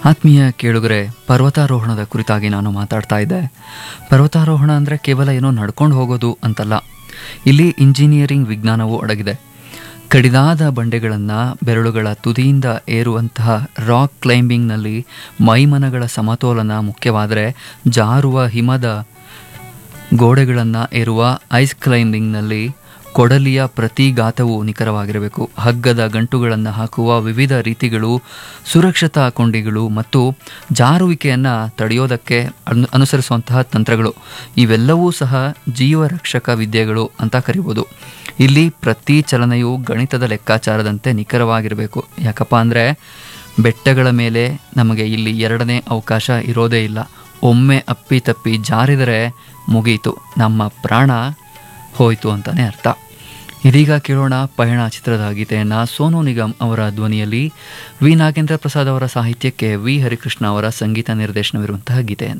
ಆತ್ಮೀಯ ಕೇಳುಗರೆ ಪರ್ವತಾರೋಹಣದ ಕುರಿತಾಗಿ ನಾನು ಮಾತಾಡ್ತಾ ಇದ್ದೆ ಪರ್ವತಾರೋಹಣ ಅಂದರೆ ಕೇವಲ ಏನೋ ನಡ್ಕೊಂಡು ಹೋಗೋದು ಅಂತಲ್ಲ ಇಲ್ಲಿ ಇಂಜಿನಿಯರಿಂಗ್ ವಿಜ್ಞಾನವೂ ಅಡಗಿದೆ ಕಡಿದಾದ ಬಂಡೆಗಳನ್ನು ಬೆರಳುಗಳ ತುದಿಯಿಂದ ಏರುವಂತಹ ರಾಕ್ ಕ್ಲೈಂಬಿಂಗ್ನಲ್ಲಿ ಮೈಮನಗಳ ಸಮತೋಲನ ಮುಖ್ಯವಾದರೆ ಜಾರುವ ಹಿಮದ ಗೋಡೆಗಳನ್ನು ಏರುವ ಐಸ್ ಕ್ಲೈಂಬಿಂಗ್ನಲ್ಲಿ ಕೊಡಲಿಯ ಪ್ರತಿ ಗಾತವು ನಿಖರವಾಗಿರಬೇಕು ಹಗ್ಗದ ಗಂಟುಗಳನ್ನು ಹಾಕುವ ವಿವಿಧ ರೀತಿಗಳು ಸುರಕ್ಷತಾ ಕೊಂಡಿಗಳು ಮತ್ತು ಜಾರುವಿಕೆಯನ್ನು ತಡೆಯೋದಕ್ಕೆ ಅನು ಅನುಸರಿಸುವಂತಹ ತಂತ್ರಗಳು ಇವೆಲ್ಲವೂ ಸಹ ಜೀವರಕ್ಷಕ ವಿದ್ಯೆಗಳು ಅಂತ ಕರಿಬೋದು ಇಲ್ಲಿ ಪ್ರತಿ ಚಲನೆಯು ಗಣಿತದ ಲೆಕ್ಕಾಚಾರದಂತೆ ನಿಖರವಾಗಿರಬೇಕು ಯಾಕಪ್ಪ ಅಂದರೆ ಬೆಟ್ಟಗಳ ಮೇಲೆ ನಮಗೆ ಇಲ್ಲಿ ಎರಡನೇ ಅವಕಾಶ ಇರೋದೇ ಇಲ್ಲ ಒಮ್ಮೆ ಅಪ್ಪಿ ತಪ್ಪಿ ಜಾರಿದರೆ ಮುಗೀತು ನಮ್ಮ ಪ್ರಾಣ ಹೋಯಿತು ಅಂತಲೇ ಅರ್ಥ ಇದೀಗ ಕೇಳೋಣ ಪಯಣ ಚಿತ್ರದ ಗೀತೆಯನ್ನು ಸೋನು ನಿಗಮ್ ಅವರ ಧ್ವನಿಯಲ್ಲಿ ವಿ ನಾಗೇಂದ್ರ ಪ್ರಸಾದ್ ಅವರ ಸಾಹಿತ್ಯಕ್ಕೆ ವಿ ಹರಿಕೃಷ್ಣ ಅವರ ಸಂಗೀತ ನಿರ್ದೇಶನವಿರುವಂತಹ ಗೀತೆಯನ್ನು